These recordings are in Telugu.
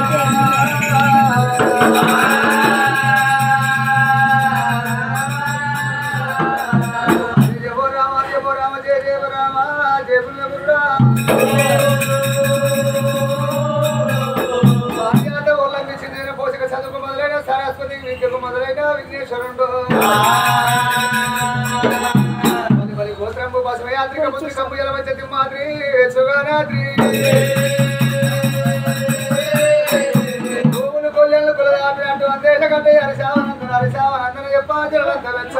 జయో రామ జయో రామ జయ జయ రామ జయ పుణ్యపురుడా భాగ్యాల ఉల్లంఘించి నేను పోషక చదువుకు మొదలైన సరస్వతి విద్యకు మొదలైన విఘ్నేశ్వరుడు పది పది గోత్రంబు బసవ యాత్రిక బుద్ధి కంబు ఎల మధ్య తిమ్మాద్రి సుగానాద్రి భూములు కొల్లెళ్ళు కులదాపి అంటూ అందేట కంటే హరిశావనందన హరిశావనందన చెప్పా జలంత వెచ్చ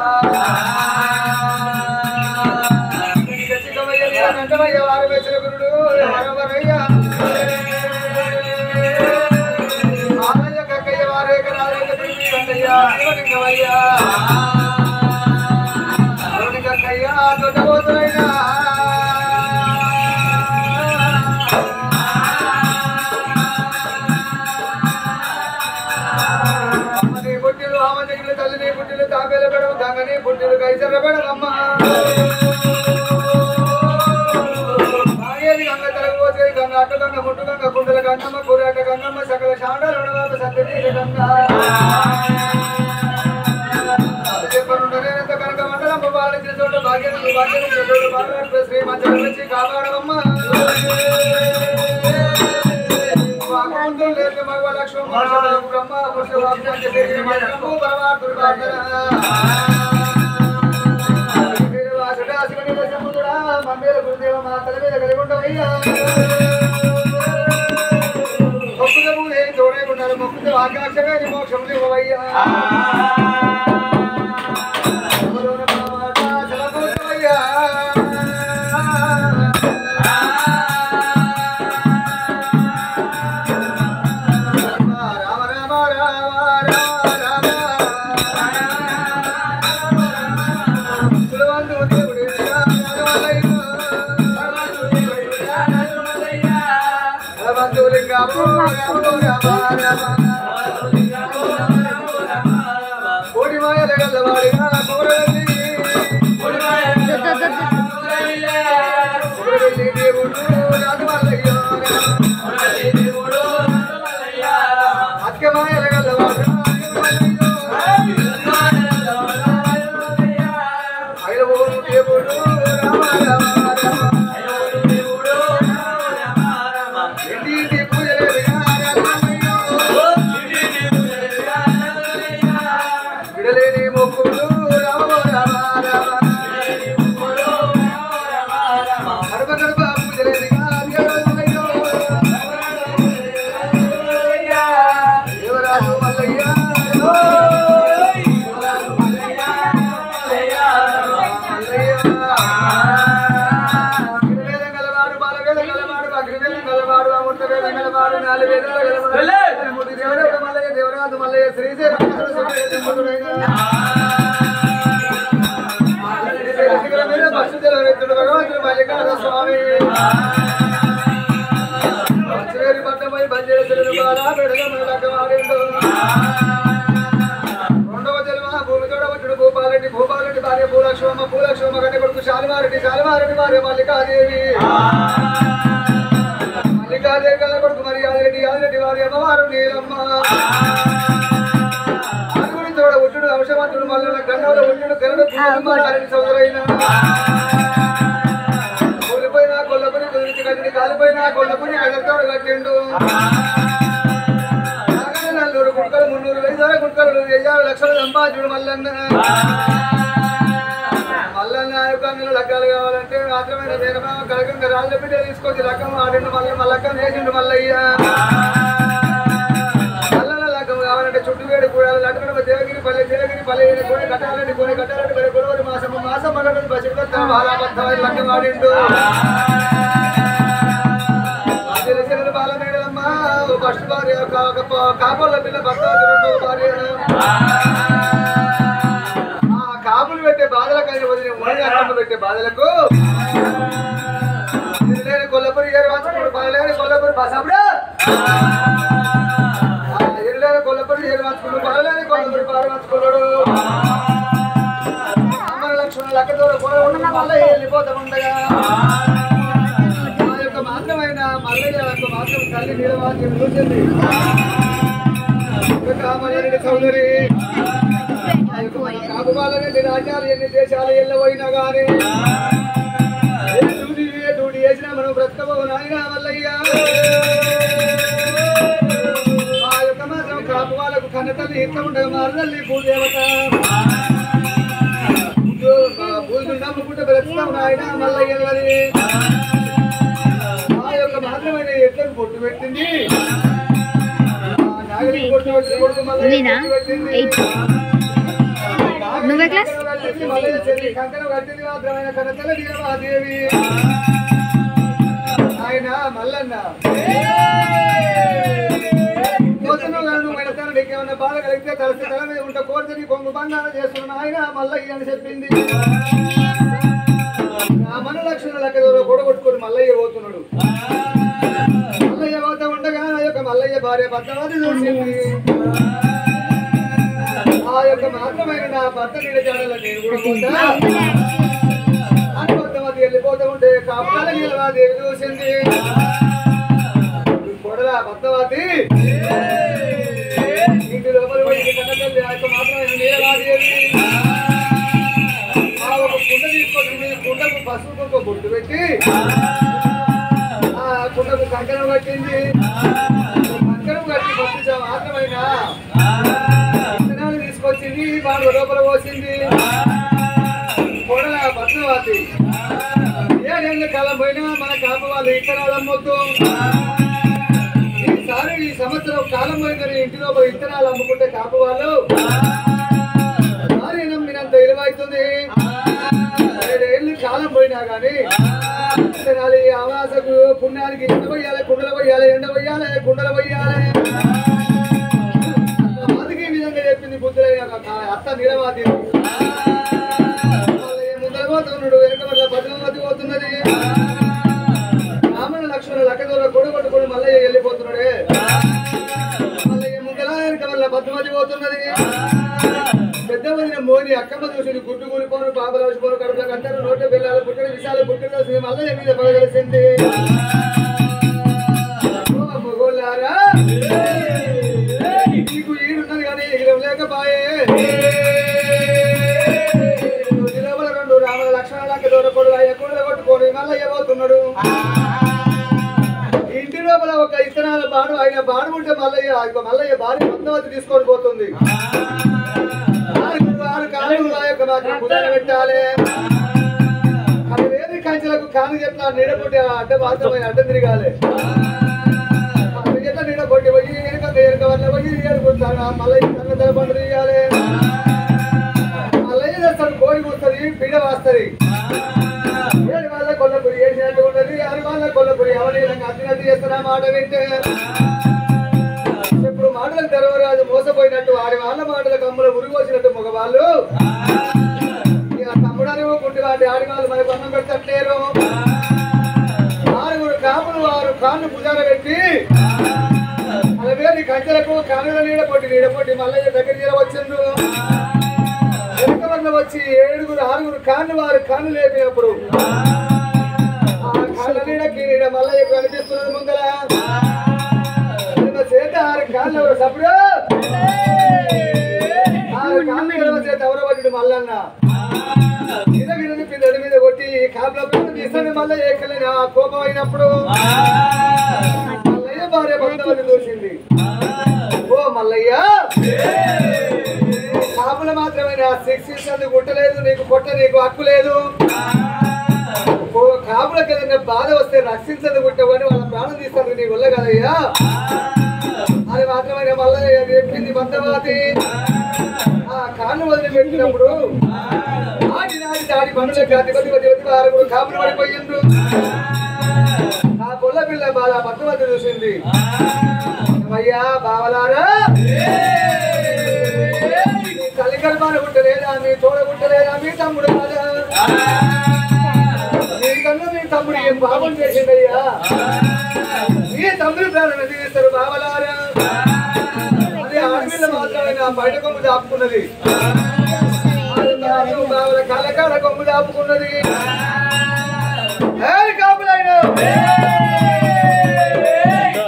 వెంటమయ్య వారు వెచ్చిన గురుడు ఎవరెవరయ్యా ఆలయ కక్కయ్య వారే కరాలయ తిరిగి కట్టయ్యా శివలింగమయ్యా శివుని కక్కయ్య దొడ్డబోతులైనా అమ్మని పుట్టిలు ఆమని తల్లిని పుట్టిలు తాపేల పెడవు గంగని పుట్టిలు కైసర పెడవమ్మ ఆగేది గంగ తరగబోతే గంగ అట్టు గంగ ముట్టు గంగ కుండల గంగమ్మ కూరాట గంగమ్మ సకల శాండలు రుణవాప సత్యనీల గంగ చెప్పనుండలేనంత కనుక మండలమ్మ బాలించిన చోట భాగ్యం భాగ్యం చోట బాగా శ్రీ మంచం వచ్చి కాపాడవమ్మ వాకుంటూ లేక మగ లక్ష్మణ బ్రహ్మ పురుష వాక్యాన్ని తెలియ మంత్రము పరమాత్ముడు ప్రార్థన మందిర గురుదేవ మా తల మీద కలిగి ఉండవయ్యా మొక్కుదము ఏం తోడేకున్నారు మొక్కుతే ఆకాశమే నీ మోక్షం ఇవ్వవయ్యా ఎవరోన మా మాట సెలవుకోవయ్యా. రామ రామ రామ రామ రామ కులవంతు దేవుడు భగవంతులింగము రామ రామ కోడి మాయల గల్లవాడి కోరలి కోరలి దేవుడు రాజమల్లయ్య అక్క మాయల గల్లవాడు ఐలవోడు దేవుడు రామ రామ రామ ఇంటి పూజలు విడలేని మొక్కులు రామ రామ రామ కడప కడప పూజలేని దేవరాజు మల్లయ్య అగ్నివేదం గలవాడు, బాలవేదం గలవాడు, అగ్నివేదం గలవాడు, అమృతవేదం గలవాడు, నాలుగు వేదాలు గలవాడు. మూడు దేవరాజు మల్లయ్య, దేవరాజు మల్లయ్య, శ్రీశైలం స్వామి శిఖర మీద భక్తుల వ్యక్తుడు భగవంతుడు మల్లికార్జున స్వామి మంచివేరి పట్టమై బంజేశ్వరుడు బాల పెడగమై లగ్గమాడిండు రెండవ జన్మ భూమి తోడవచ్చుడు భూపాలరెడ్డి భూపాలరెడ్డి భార్య భూలక్ష్మమ్మ భూలక్ష్మమ్మ గడ్డ కొడుకు శాలిమారెడ్డి శాలిమారెడ్డి భార్య మల్లికాదేవి మల్లికాదేవి కళ్ళ కొడుకు మరి యాదిరెడ్డి యాదిరెడ్డి భార్య అమ్మవారు నీలమ్మ ఆరుగుడి తోడ ఉట్టుడు అంశవంతుడు మల్లుల గండంలో ఉట్టుడు గరుడు కుటుంబారెడ్డి సోదరైన కూలిపోయిన కొల్లపుని కుదిరించి కట్టింది కాలిపోయిన కొల్లపుని కదలతోడు కట్టిండు నాగన నల్లూరు గుంటలు మున్నూరు వేసాల గుంటలు వెయ్యాలు లక్షల సంపాదించుడు మల్లన్న మల్లన్న యొక్క లగ్గాలు కావాలంటే మాత్రమే మేనమామ కలకంగా రాళ్ళ బిడ్డ తీసుకొచ్చి లగ్గం ఆడిండు మల్ల మల్లక్కం వేసిండు మల్లయ్య మల్లన్న లగ్గం కావాలంటే చుట్టూ వేడి కూడా లగ్గడం దేవగిరి పల్లె దేవగిరి పల్లె కొని కట్టాలంటే కొని కట్టాలంటే మరి గొడవరి మాసం మాసం మగడు బసిడితో బాలాబద్ధమైన లగ్గం ఆడిండు తెలిసిన బాలమేడలమ్మ ఫస్ట్ భార్య కాపుల పిల్ల భర్త రెండో భార్య ఆ కాపులు పెట్టే బాధలకు ఆయన వదిలి ఉమ్మడి అక్కమ్మ పెట్టే బాధలకు ఇరులేని కొల్లపురి ఏరు వంచుకుడు పడలేని కొల్లపురి బసప్పుడు ఇరులేని కొల్లపురి ఏరు వంచుకుడు పడలేని కొల్లపురి పారు వంచుకున్నాడు అమ్మ లక్ష్మణ లక్క దూరం కూడా మళ్ళీ వెళ్ళిపోతా ఉండగా మా యొక్క మాత్రమైన మల్లయ్య యొక్క మాత్రం మాత్రం తల్లి నీలవాద్యం చూసింది కామరెడ్డి సోదరి కాపు వాళ్ళని రాజ్యాలు ఎన్ని దేశాలు ఎల్లబోయినా గానీ ఏ డ్యూటీ ఏ డ్యూటీ చేసినా మనం బ్రతకబో నాయన వల్లయ్యా ఆ యొక్క మాత్రం కాపు వాళ్ళకు కన్న తల్లి ఇట్లా ఉండగా మారదల్లి భూదేవత భూమి నమ్ముకుంటే బ్రతుకుతాం నాయన మల్లయ్యని ఆ యొక్క మాత్రమైన ఎట్లకు పొట్టు పెట్టింది ఆ నాగలి పొట్టు పెట్టి కొడుకు మల్లయ్య నేనా? పొట్టు పెట్టింది. ఎయిత్. నువ్వే క్లాస్? మల్లయ్య చెల్లి కంకణం కట్టింది మాత్రమైన కనతల నీలమాదేవి ఆయన మల్లన్న కోసను గాను మెడతాను నీకేమన్నా బాధ కలిగితే తలసి తల మీద ఉంటే కోరితే కొంగు బంగారం చేస్తున్న ఆయన మల్లయ్య అని చెప్పింది ఆ మన లక్షణ లెక్క గొడగొట్టుకుని మల్లయ్య పోతున్నాడు మల్లయ్య పోతా ఉండగా ఆ యొక్క మల్లయ్య భార్య భద్రవాది చూసింది ఆ యొక్క మాత్రమైన నా భర్త నీడ జాడలో నేను కూడా పోతా అని భద్రవాది వెళ్ళిపోతూ ఉంటే కాపాల నీలవాదేవి చూసింది కొడల భద్రవాది ఇంటి లోపల పోయి ఇంటి కన్నతల్లి ఆ యొక్క మాత్రమైన నీలవాదేవి ఆ ఒక కుండ తీసుకొచ్చింది కుండకు పసుపు ఒక బొట్టు పెట్టి ఆ కుండకు కంకణం కట్టింది కంకణం కట్టి పంపించా మాత్రమైన విత్తనాలు తీసుకొచ్చింది వాడు లోపల పోసింది కొడల భద్రవాది ఏడేళ్ళ కాలం పోయినా మన కాప వాళ్ళు ఇత్తనాలు అమ్మొద్దు ఈసారి ఈ సంవత్సరం కాలం పోయిందని ఇంటి లోపల ఇత్తనాలు అమ్ముకుంటే కాప వాళ్ళు భార్య నమ్మినంత విలువైతుంది ఏడేళ్ళు కాలం పోయినా కానీ విత్తనాలు ఈ అమాసకు పుణ్యానికి ఎండ పోయాలి కుండలు పోయాలి ఎండ పోయాలి కుండలు పోయాలి అందుకే ఈ విధంగా చెప్పింది బుద్ధులైన అత్త నిలవాది ముందర పోతున్నాడు వెనక వల్ల పద్మావతి పోతున్నది రామణ లక్ష్మణ లక్కదోల కొడు కొట్టుకుని మల్లయ్య వెళ్ళిపోతున్నాడే మల్లయ్య ముందర వెనక వల్ల పద్మావతి పోతున్నది పెద్ద వదిన మోని అక్కమ్మ చూసి గుడ్డు కూలిపోను బాబులు వచ్చిపోను కడుపులో కట్టారు నోట పిల్లలు పుట్టిన విషయాలు పుట్టిన మల్లయ్య మీద పడగలిసింది ఓ మొగోళ్ళారా నీకు ఈడున్నది కానీ ఎగిరం లేకపాయే నిలబడ రెండు రామల లక్షణాలకి దూరపడు అయ్య కూడా కొట్టుకొని మల్లయ్య పోతున్నాడు ఇంటి లోపల ఒక ఇత్తనాల బాడు ఆయన బాడు ఉంటే మల్లయ్య ఇక మల్లయ్య భార్య పద్మావతి తీసుకొని పోతుంది ఆరుగురు ఆరు కాళ్ళు ఆ యొక్క మాత్రం కుదర పెట్టాలి అది వేరే కంచెలకు కాను చెట్ల నీడకొట్టి అడ్డ మాత్రమైన అడ్డం తిరగాలి అది ఎట్లా నీడకొట్టి పోయి వెనక వెనక వల్ల పోయి ఏడుకుంటాడు మల్లయ్య కన్న తలపండు తీయాలి మల్లయ్య చేస్తాడు కోడి కూస్తుంది పీడ వాస్తుంది ఏడు వాళ్ళ కొల్లపురి వేసినట్టు ఉన్నది ఆరు వాళ్ళ కొల్లపురి అవనీలంగా అతినట్టు చేస్తున్నా మాట వింటే ఇప్పుడు మాటలకు తెరవరాజు మోసపోయినట్టు ఆడి వాళ్ళ మాటల కమ్ములు ఉరిగోసినట్టు మగవాళ్ళు ఇక తమ్ముడని గుడ్డివాడి ఆడి వాళ్ళు మనకు అన్నం పెట్టట్లేరు ఆరుగురు కాపులు వారు కాళ్ళు పుజార పెట్టి అలవేని కంచెలకు కానుల నీడ పొట్టి నీడ పొట్టి మల్లయ్య దగ్గర చేరవచ్చిండు వెనుక వల్ల వచ్చి ఏడుగురు ఆరుగురు కాళ్ళు వారు కాళ్ళు లేపినప్పుడు ఆ కాళ్ళ నీడకి నీడ మల్లయ్య కనిపిస్తున్నది ముందర నిన్న చేత ఆరు కాళ్ళు సప్పుడు ఆరు కాళ్ళు ఎడమ చేత ఎవరబడ్డు మల్లన్న మీద మీద పిల్లడి మీద కొట్టి కాపుల పిల్లలు తీసాను మళ్ళీ ఎక్కలేని ఆ కోపం అయినప్పుడు మల్లయ్య భార్య భక్తవతి చూసింది ఓ మల్లయ్య కాపుల మాత్రమే నా శిక్షించదు గుట్టలేదు నీకు కొట్ట నీకు హక్కు లేదు ఓ కాపులకు ఏదైనా బాధ వస్తే రక్షించదు గుట్టవని వాళ్ళ ప్రాణం తీస్తారు నీ వల్ల కదయ్యా అది మాత్రమే మల్లయ్య చెప్పింది భక్తవతి ఆ కాళ్ళు వదిలిపెట్టినప్పుడు ఆడి నాడి దాడి పనులకు అధిపతి అధిపతి ఆరుగురు కాపులు పడిపోయిండ్రు ఆ పొల్ల పిల్ల బాల భక్తవతి చూసింది అయ్యా బావలారా మీ తల్లి గర్భాన గుట్టలేదా మీ తోడ గుట్టలేదా మీ తమ్ముడు కాదా మీకన్నా మీ తమ్ముడు ఏం పాపం చేసిందయ్యా మీ తమ్ముడు ప్రాణం ఎందుకు ఇస్తారు బావలారా అది ఆడపిల్ల మాత్రమే నా బయట కొమ్ము దాపుకున్నది ఆడపిల్ల బావల కళ్ళకాడ కొమ్ము దాపుకున్నది ఏయ్ కాపులైన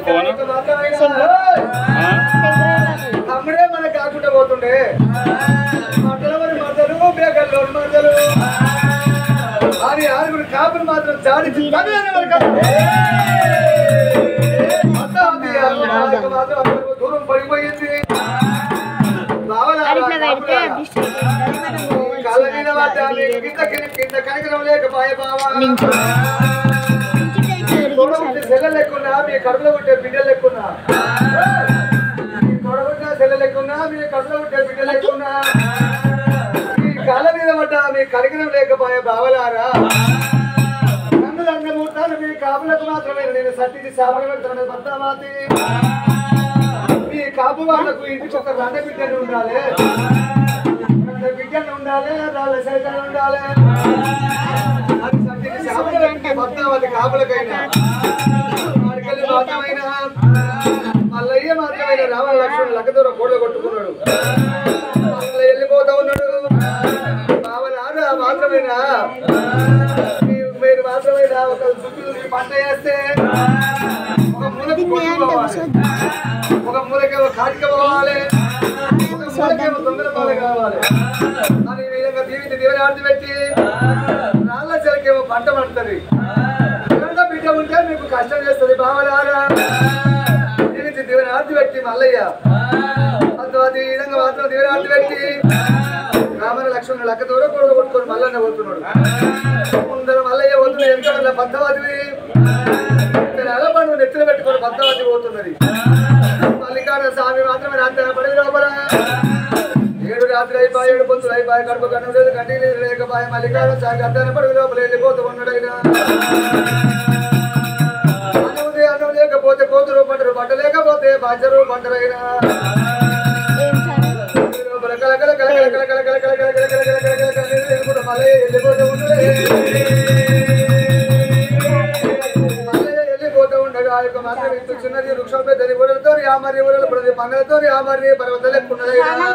ఫోను ఇక మాత్రమైన ఆ? తమ్ముడే మనకు కాకుండా పోతుండే మంటల మరి మర్దలు బేగల్లో మర్దలు అని ఆరుగురు కాపులు మాత్రం జాడించి తమిళని మరి కాపు. అత్త ఉంది, ఆమె మాత్రం అక్కడికి దూరం పడిపోయింది బావలారా, అది ఇట్లా పెడితే కాపులారా. డిస్ట్రిక్ట్ అవుతుంది. మనం పోవచ్చు. కళ్ళ మీద పడ్డా మీకు కింద కింద కింద కనకరం లేకపాయ బావా నుంచి ఇట్లా తోడబుట్టే సెల్ల లెక్కున్నా మీ కడుపులో పుట్టే బిడ్డలు లెక్కున్నా మీ తోడబుట్టిన సెల్ల లెక్కున్నా మీ కడుపులో పుట్టే బిడ్డలు లెక్కున్నా మీ కాళ్ళ మీద పడ్డ మీ కరిగినం లేకపోయే బావలారా కన్నులు అన్నమూర్తాలు మీ కాపులకు మాత్రమే నేను సత్తికి సాపడ పెడతాను భద్రమాతి మీ కాపు వాళ్ళకు ఇంటికి ఒక రండ బిడ్డలు ఉండాలి రండ బిడ్డలు ఉండాలి రాళ్ళ సైతాలు ఉండాలి అది సత్తికి సాపడ పెట్టి భద్రమాతి కాపులకైనా వాడికెళ్ళి మాత్రమైన మల్లయ్య మాత్రమైన రావణ లక్ష్మణుడు లక్కదూర కోడ్లు కొట్టుకున్నాడు మళ్ళీ వెళ్ళిపోతా ఉన్నాడు బావలారా మాత్రమేనా మీ- మీరు మాత్రమేనా ఒక చుట్టూ పంట వేస్తే ఒక మూలకు కొట్టుకోవాలి ఒక మూలకేమో కాటిక పోవాలి ఒక మూలకేమో తొందర పాలు కావాలి అని ఈ విధంగా దీవిని దేవుని ఆర్తి పెట్టి రాళ్ళ చెలకేమో పంట పడుతుంది ఎవరితో బిడ్డ ఉంటే మీకు కష్టం చేస్తుంది బావలారా దీనికి దేవుని ఆర్తి పెట్టి మల్లయ్య అంతవది ఈ విధంగా మాత్రం దేవుని ఆర్తి పెట్టి రామన లక్ష్మణుడు లక్క దూరం కూడా కొట్టుకొని మల్లన్న పోతున్నాడు ముందర మల్లయ్య పోతున్నాడు ఎంత వల్ల పద్దవాదివి అలపడు నెత్తిన పెట్టుకొని పద్దవాది పోతున్నది మల్లికార్జున స్వామి మాత్రమే రాత్రి పడి లోపల ఏడు రాత్రి అయిపోయి ఏడు పొత్తులు అయిపోయి కడుపు కన్ను లేదు కంటి లేదు లేకపోయి మల్లికార్జున స్వామి అద్దన పడుగు లోపల వెళ్ళిపోతూ ఉన్నాడు ఆయన అన్నం ఉంది, అన్నం లేకపోతే కోతురు పంటరు పంట లేకపోతే బాధ్యరు పంటరైనా లోపల కల కల కల కల కల కల కల కల కల కల కల కల కల కల కల వెళ్ళిపోతూ మళ్ళీ వెళ్ళిపోతూ ఉన్నాడు. మళ్ళీ వెళ్ళిపోతూ ఉండగా ఆ యొక్క మాత్రం ఇంత చిన్నది వృక్షం పెద్దది ఊరలతో యామరి ఊరల ప్రతి పంగలతో యామరి పర్వతాలు ఎక్కున్నదైనా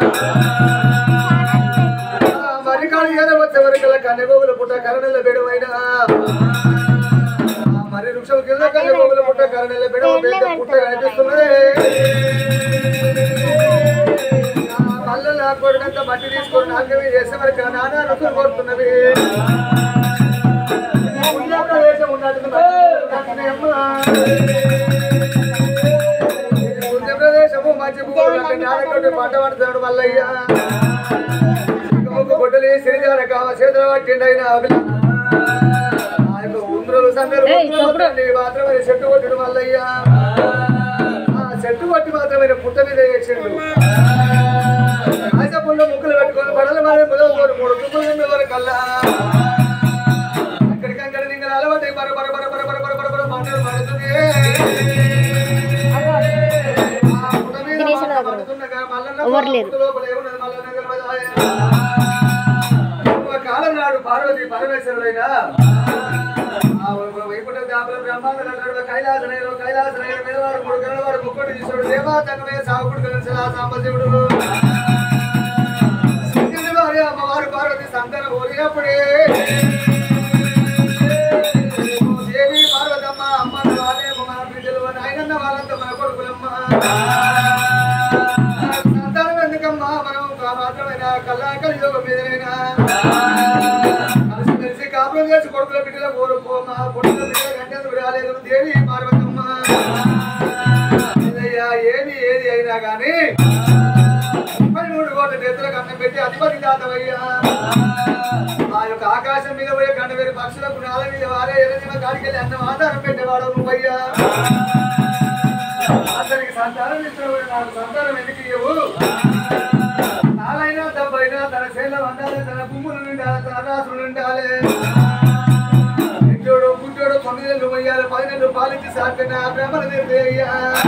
మరి కాడు ఏర వచ్చే వరకల్లా కన్నెగోగుల పుట్ట కరణెల బెడవైనా మరి వృక్షం కింద కన్నెగోగుల పుట్ట కరణెల బెడవ పెద్ద పుట్ట కనిపిస్తున్నదే మళ్ళీ నా కొడుకంతా మట్టి తీసుకొని నాకవి చేసే వరకు నానా రుచులు కోరుతున్నవి ఉన్న ప్రదేశం ఉన్నట్టు పుణ్య ప్రదేశము మంచి భూములు అక్కడ నానకొట్టి పంట పడుతున్నాడు మల్లయ్య ఒక బొడ్డలి సిరిజాన కావ చేతుల పట్టిండు అయినా ఆ యొక్క ఉండ్రులు సందరు మాత్రమే చెట్టు కొట్టడు మల్లయ్య ఆ చెట్టు కొట్టి మాత్రమే పుట్ట మీద వేసిండు ఆశపుల్లో ముక్కులు పెట్టుకొని పడల మీద ముదవుకొని మూడు తుప్పులు వరకు కల్లా అక్కడికక్కడ ఇంకా అలవాటు బర బర బర బర బర బర బర బర మంటలు పడుతుంది ఆ పుట్ట మీద మంట పడుతుండగా మల్లన్న ఎవరు లేరు. పుట్ట లోపల ఏమున్నది మల్లన్న గర్భధాయ. ఒక కాలం నాడు పార్వతి పరమేశ్వరుడైన ఆ వైకుంఠ దాపల బ్రహ్మాండ నటుడు కైలాసనైన కైలాసనైన మీదవాడు మూడు గణవాడు ముక్కోటి తీసుడు దేవా తగ్గమే సాగుడు కలిసి ఆ సాంబశివుడు సింగిని వారి అమ్మవారు పార్వతి సంతానం ఓరినప్పుడే దేవి పార్వతమ్మ అమ్మ వాళ్ళే మన బిడ్డలు నాయనన్న వాళ్ళంతా మన కొడుకులమ్మ సంతానం ఎందుకమ్మా మనం మాత్రమైనా కల్లాకలి యోగం మీదనైనా కలిసి కలిసి కాపురం చేసి కొడుకుల బిడ్డల కోరుకో మా కొడుకుల బిడ్డల కంటే రాలేదు దేవి పార్వతమ్మ ఇదయ్యా ఏది ఏది అయినా కానీ ముప్పై మూడు కోట్ల చేతులకు అన్నం పెట్టి అధిపతి దాతవయ్యా ఆ యొక్క ఆకాశం మీద పోయే గండవేరు పక్షులకు నేల మీద వారే ఎర్రజీవ కాడికెళ్ళి అన్నం ఆధారం పెట్టేవాడు నువ్వయ్యా అతనికి సంతానం ఇచ్చినప్పుడు నాకు సంతానం ఎందుకు ఇవ్వవు నాలైనా డబ్బైనా తన చేతిలో ఉండాలి తన భూములు నిండాలి తన రాసులు నిండాలి ఇంటోడు గుంటోడు తొమ్మిది నెలలు పోయాలి పది నెలలు పాలించి సాధ్యన ప్రేమను తీర్చేయ్యా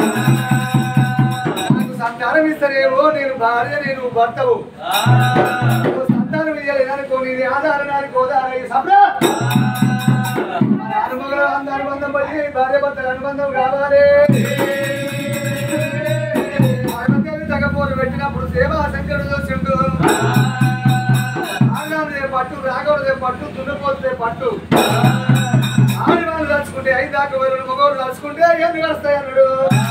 నాకు సంతానం ఇస్తానేమో నేను భార్య నేను భర్తవు నువ్వు సంతానం ఇయ్యాలి అనుకో నీది ఆధారం నాకు ఓదారం ఈ సభ్ర మన అనుమగల అంద అనుబంధం పడి భార్య భర్తల అనుబంధం కావాలి పార్వతీదేవి తగపోరు పెట్టినప్పుడు సేవా శంకరుడు చూసిండు ఆగాదే పట్టు రాగవదే పట్టు దున్నపోతే పట్టు ఆడవాళ్ళు తలుచుకుంటే ఐదు దాకా వెళ్ళడు మగవాళ్ళు తలుచుకుంటే ఎందుకు వస్తాయి అన్నాడు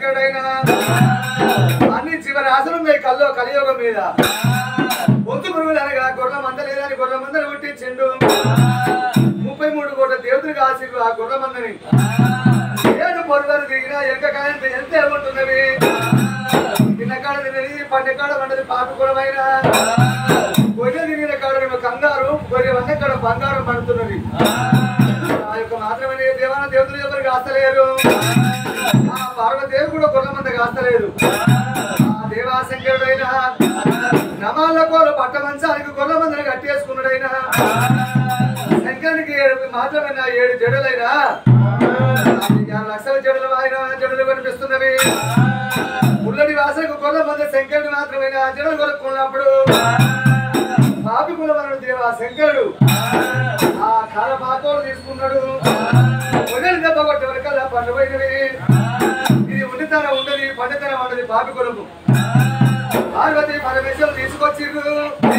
శంకరుడైన అన్ని జీవరాశులు మీ కల్లో కలియోగం మీద ఒంతు పురుగులు అనగా గొర్రెల మంద లేదని గొర్రెల మందని పుట్టించిండు ముప్పై మూడు కోట్ల దేవతలు కాసిరు ఆ గొర్రెల మందని ఏడు పొరుగలు దిగినా ఎంక కాయంత ఎంత ఏముంటున్నవి తిన్నకాడ తినది పండకాడ వండది పాపకులమైన గొర్రె దిగిన కాడ కంగారు గొర్రె వంద కాడ బంగారం పడుతున్నది ఆ యొక్క మాత్రమే దేవాన దేవతలు ఎవరు కాస్తలేరు ఆ పార్వదేవి కూడా గొర్రెల మంద కాస్తలేదు ఆ దేవాశంకరుడైన నమాల కోల పట్ట మంచానికి గొర్రెల మందని కట్టేసుకున్నాడైనా శంకరునికి ఏడు మాత్రమే ఏడు జడలైనా యాభై లక్షల జడలు ఆయన జడలు కనిపిస్తున్నవి ముల్లడి వాసనకు కొల్ల మంది శంకరుడు మాత్రమే ఆ జడలు కొనుక్కున్నప్పుడు పాపి కులమనుడు దేవ శంకరుడు ఆ కాల పాకోలు తీసుకున్నాడు మొదలు దెబ్బ కొట్టే వరకల్లా పండుపోయినవి ఇది ఉండితనం ఉండదు పండితనం ఉండదు పాపి కులము పార్వతి పరమేశ్వరు తీసుకొచ్చిర్రు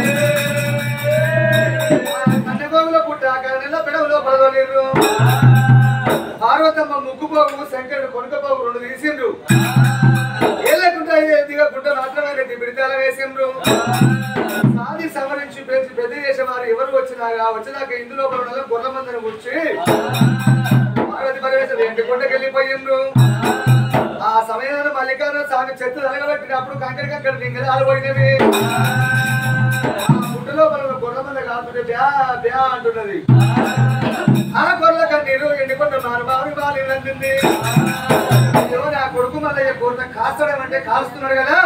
కన్నగోగులో పుట్ట కన్నెల పెడవలో పడవలేరు పార్వతమ్మ ముగ్గుపోగు శంకరుడు కొనుకపోగు రెండు తీసిండ్రు ఏళ్ళకుంట ఎదిగా గుడ్డ మాత్రమే రెడ్డి బిడితాల వేసిండ్రు సాది సమరించి పెంచి పెద్ద చేసే వారు ఎవరు వచ్చినాగా వచ్చినాక ఇందులో ఉన్న గొర్రె మందని కూర్చి పార్వతి పరమేశ్వరు ఎంటి కొండకి వెళ్ళిపోయిండ్రు ఆ సమయంలో మల్లికార్జున స్వామి చెత్త తలగబెట్టినప్పుడు కంకర కంకర డింగరాలు పోయినవి ఆ గుడ్డలో మన గొర్రె మంద కాకుంటే బ్యా బ్యా అంటున్నది ఆ గొర్రెల కన్నీరు ఎండుకొండ మానవారు బాలి నందింది అయ్యో నా కొడుకు మళ్ళీ గొర్రె కాస్తాడం అంటే కాలుస్తున్నాడు కదా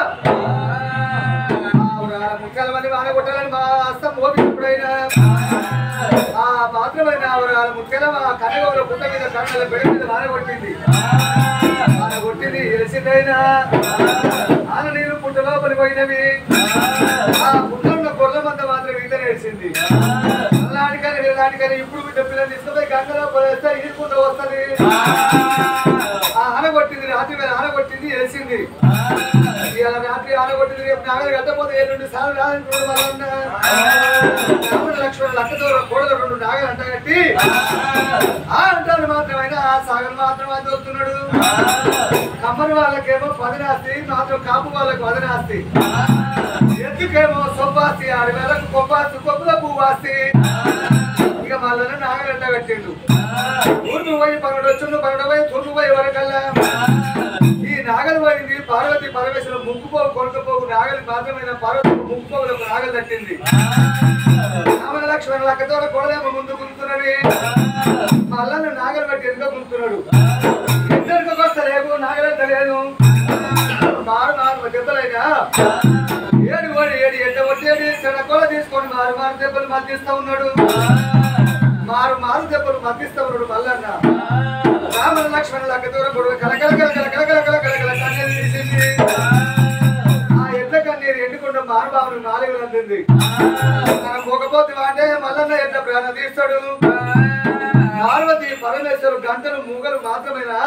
ముక్కల మంది వాన కొట్టాలని మా అస్తం మోపినప్పుడైనా ఆ పాత్రమైన ముక్కల కన్నగోల పుట్ట మీద కన్నల బెడ మీద వాన కొట్టింది వాన కొట్టింది ఎలిసిందైనా ఆన నీళ్ళు పుట్ట లోపలి పోయినవి ఆ పుట్టలో గొర్రెల మంద మాత్రం ఈత నేర్చింది అలాంటికని ఇలాంటికని ఇప్పుడు బిడ్డ పిల్లలు తీసుకుపోయి గంగలో పడేస్తే ఈదుకుంటూ వస్తుంది ఆ ఆనగొట్టింది రాత్రి మీద ఆనగొట్టింది వేసింది ఇవాళ రాత్రి ఆనగొట్టింది రేపు నాగలు కట్టపోతే ఏ రెండు సార్లు రాదంటున్నాడు వాళ్ళన్న రాముడు లక్ష్మణుడు లక్కతో కోడలు రెండు నాగలు అంటగట్టి ఆ అంటారు మాత్రమైనా ఆ సాగర్ మాత్రం అది వస్తున్నాడు కమ్మరి వాళ్ళకేమో పదినాస్తి మాత్రం కాపు వాళ్ళకు వదినాస్తి ఎందుకేమో సొబ్బాస్తి ఆడి వేలకు కొబ్బాస్తి కొబ్బుల పువ్వాస్తి ఇక మళ్ళీ నాగలంట కట్టిండు ఊరు పోయి పన్నెండు వచ్చిండు పన్నెండు పోయి తూర్పు పోయి వరకల్లా ఈ నాగలు పోయింది పార్వతి పరమేశ్వరం ముక్కుపోవు కొనుకపోవు నాగలి మాత్రమైన పార్వతి ముక్కుపోవులకు నాగలు తట్టింది రామల లక్ష్మణ లక్కతో కొడలేమో ముందు గుంతున్నవి మళ్ళీ నాగలు బట్టి ఎందుకు గుంతున్నాడు ఎందరికి వస్తలేవు నాగలంత లేదు మారు మారు దెబ్బలైనా ఏడు వాడు ఏడు ఎండ వచ్చేది చెడకొల తీసుకొని మారు మారు దెబ్బలు మధ్యస్తా ఉన్నాడు మారు మారు దెబ్బలు మధ్యస్తా ఉన్నాడు మల్లన్న రామల లక్ష్మణ లక్క దూరం పొడవు కలకల కలకల కలకల కలకల కల కన్నీరు తీసింది ఆ ఎడ్ల కన్నీరు ఎండుకుండా మారు బాబును నాలుగు అందింది తన పోకపోతే వాడే మల్లన్న ఎడ్ల ప్రాణం తీస్తాడు పార్వతి పరమేశ్వరు గంటలు మూగలు మాత్రమేనా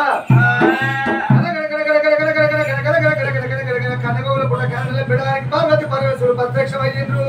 కనగోలు కూడా కన్నెల బిడడానికి పార్వతి పరమేశ్వరుడు ప్రత్యక్షమయ్యిండ్రు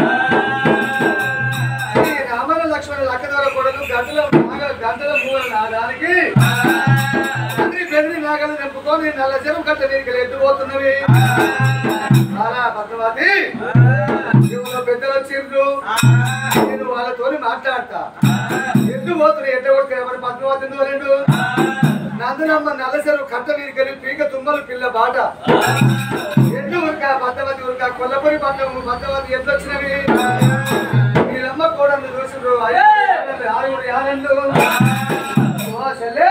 ఈ రామల లక్ష్మణ లక్కదోర కొడలు గంటల నాగల గంటల మూల నాదానికి తండ్రి బెదిరి నాగలు నింపుకొని నల్ల జనం కట్ట నీకు ఎత్తుపోతున్నవి చాలా పద్మవతి శివులో పెద్దలు వచ్చిండ్రు నేను వాళ్ళతోని మాట్లాడతా ఎద్దు పోతున్నా ఎట్ట కొడుకు ఎవరు పద్మవతి రెండు నందునమ్మ నల్లసరు కట్ట నీరు పీక తుమ్మలు పిల్ల బాట ఎడ్డు ఉరక పద్దవతి ఉరక కొల్లపూరి పట్టం పద్దవతి ఎడ్లు వచ్చినవి వీళ్ళమ్మ కూడా చూసిండ్రు ఆరుగురు యానండు ఓ చెల్లె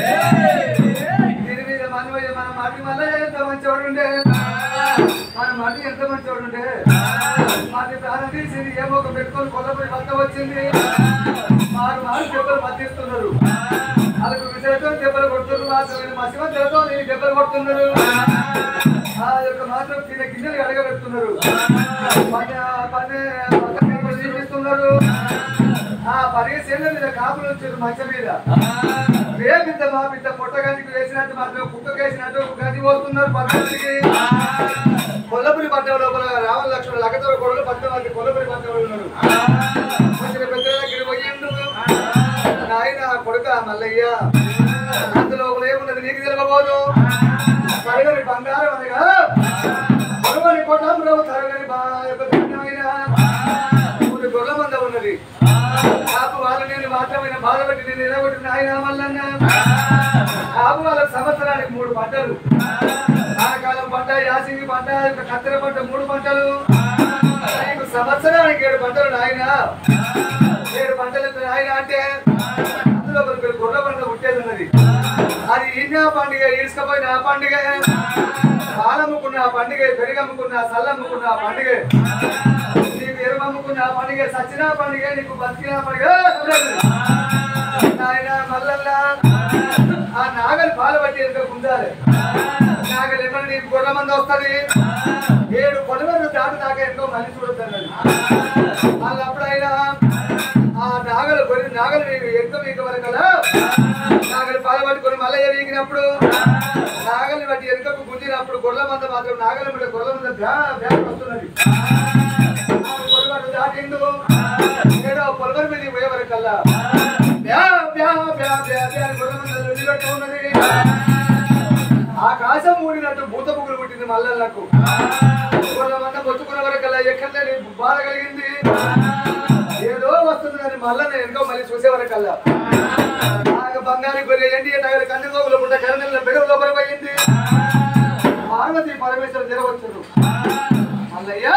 దీని మీద మనమయ్య మన మట్టి మళ్ళీ ఎంత మంచోడు ఉండే మన మట్టి ఎంత మంచోడు ఉండే మాది ప్రాణం తీసింది ఏమో ఒక పెట్టుకొని కొల్లపూరి పట్ట వచ్చింది మారు మారు దెబ్బలు మధ్యిస్తున్నారు వాళ్ళకు విషయంతో దెబ్బలు కొడుతున్నారు మాత్రమే మా శివంతో నేను దెబ్బలు కొడుతున్నారు ఆ యొక్క మాత్రం చిన్న గిన్నెలు అడగబెడుతున్నారు పన్నె పన్నె పక్కన చూపిస్తున్నారు ఆ పరిగెసేళ్ళ మీద కాపులు వచ్చారు మంచం మీద ఏ బిడ్డ మా బిడ్డ పొట్టగానికి వేసినట్టు మాత్రం కుక్కకి వేసినట్టు గది పోతున్నారు పక్కకి కొల్లపురి పట్ట లోపల రావణ లక్ష్మణ లగతో కొడలు పట్ట మంది కొల్లపురి పట్ట ఉన్నారు వచ్చిన పెద్దల దగ్గర పోయిండు నాయన కొడుక మల్లయ్య అందులో ఏమున్నది నీకు తెలియబోదు అన్న కాపు వాళ్ళకి సంవత్సరానికి మూడు పంటలు ఆనకాలం పంట యాసింగి పంట ఇంకా కత్తెర పంట మూడు పంటలు నీకు సంవత్సరానికి ఏడు పంటలు నాయన ఏడు పంటలు ఎంత నాయన అంటే అందులో ఒకరికి గొర్రె పంట పుట్టేది ఉన్నది అది ఈనా పండుగ ఈడ్చుకపోయిన ఆ పండుగ పాలమ్ముకున్న ఆ పండుగ పెరుగమ్ముకున్న సల్లమ్ముకున్న ఆ పండుగ నీకు ఎరుమమ్ముకున్న ఆ పండుగ సచ్చిన పండుగ నీకు బతికిన పండుగ నాయన మల్లల్లా ఆ నాగలి పాలు పట్టి ఎంత ఉండాలి నాగలి ఏమన్నా నీకు గొర్రె మంది వస్తుంది ఏడు పొలవరు దాటి దాకా ఎంతో మళ్ళీ చూడొద్దన్నది వాళ్ళు అప్పుడైనా ఆ నాగలు కొన్ని నాగలు మీకు ఎంత మీకు వరకలా నాగలి పాలు పట్టుకొని మళ్ళీ వీగినప్పుడు నాగలి బట్టి వెనుకకు గుంజినప్పుడు గొర్రెల మంద మాత్రం నాగలి మీద గొర్రెల మంద బ్యా బ్యా వస్తున్నది ఆ పొలవరు దాటిండు ఏడో పొలవరి మీద పోయే వరకల్లా బ్యా బ్యా బ్యా బ్యా బ్యా అని గొర్రెల మంద నిలబెట్టుకున్నది ఉన్నది ఆకాశం మూడినట్టు భూత పువ్వులు పుట్టింది మల్లలకు మంద మొత్తుకున్న వరకల్లా ఎక్కడ లేని బాధ కలిగింది ఏదో వస్తుంది కానీ మళ్ళా నేను ఎంతో మళ్ళీ చూసే వరకల్లా నాకు బంగారు గొర్రె ఎండి టైర్ కన్ను గోగులు పుట్ట కరణెల బెడవ లోపల పోయింది పార్వతి పరమేశ్వరం జరగవచ్చు మల్లయ్యా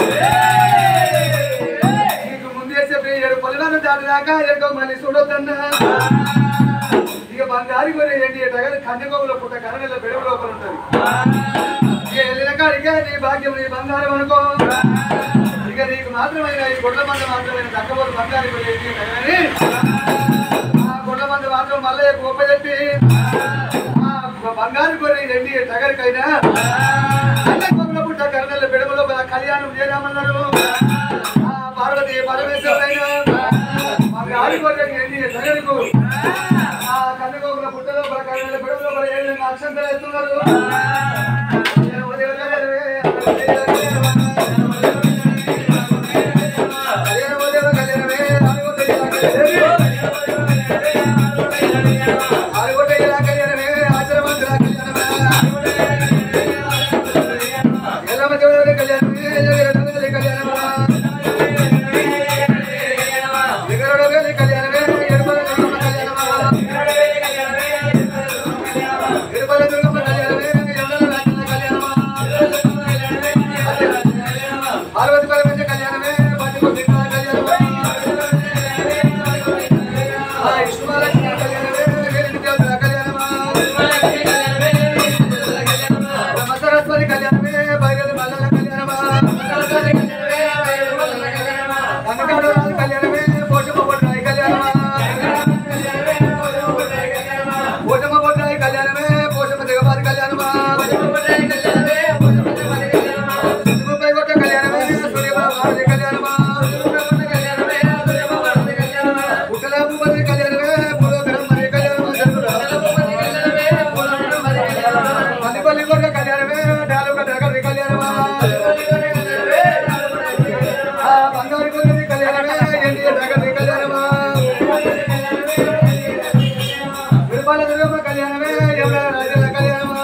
నీకు ముందే చెప్పి ఏడు పొలాలను దాటినాక ఎంతో మళ్ళీ చూడొద్దన్నా ఇక బంగారు గొర్రె ఎండి టైర్ కన్ను గోగులు పుట్ట కరణెల బెడవ లోపల ఉంటుంది ఇక వెళ్ళిన కాడికే నీ భాగ్యం నీ బంగారం అనుకో ఇక నీకు మాత్రమైన ఈ గుడ్ల మంద మాత్రమైన దక్కబోలు బంగారు గొర్రె ఎండి కానీ ఆ గుడ్ల మంది మాత్రం మళ్ళీ గొప్ప చెప్పి ఆ బంగారు గొర్రె ఎండి టగరికైనా అన్న కొమ్మల పుట్ట కరణెల బెడమలో కళ్యాణం చేద్దామన్నారు ఆ పార్వతి పరమేశ్వరైనా బంగారు గొర్రె ఎండి టగరుకు ఆ కన్నగోగుల పుట్టలో కరణెల బెడమలో ఏ విధంగా అక్షంతలు వేస్తున్నారు పార్వతి పరమేశ్వర కళ్యాణమే పతి కొద్ది కళ్యాణమే ఆ విష్ణుమహాలక్ష్మి కళ్యాణమే వేరింటి దేవతల కళ్యాణమా బ్రహ్మ సరస్వతి కళ్యాణమే భైరవి మల్లల కళ్యాణమా కనకాడు రాజు కళ్యాణమే పోషమ్మ బొడ్రాయి కళ్యాణమా పోషమ్మ బొడ్రాయి కళ్యాణమే పోషమ్మ దిగబారి కళ్యాణమా ముప్పై కొట్ట కళ్యాణమే సూర్యబాబు కళ్యాణమా పుట్టల భూపతి కళ్యాణమే పురోగరం మరి కళ్యాణమా పల్లిపల్లి కొట్ట కళ్యాణమే డాలుగ డగరి కళ్యాణమా ఆ బంగారు కొట్టది కళ్యాణమే ఎండియ డగరి కళ్యాణమా విరుపాల దుర్గమ్మ కళ్యాణమే యమున రాజల కళ్యాణమా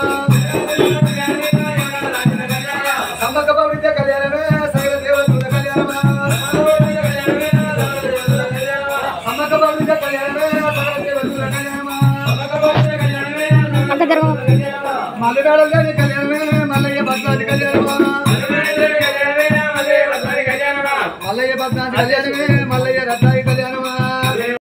సమ్మక్క పౌడిత కళ్యాణమే సైవ దేవతల కళ్యాణమా సమ్మక్క పౌడిత కళ్యాణమే సకల దేవతల కళ్యాణమా అక్క ధర్మం మల్లగాడలోని కళ్యాణమే మల్లయ్య భద్రాది కళ్యాణమా మల్లయ్య భద్రాది కళ్యాణమే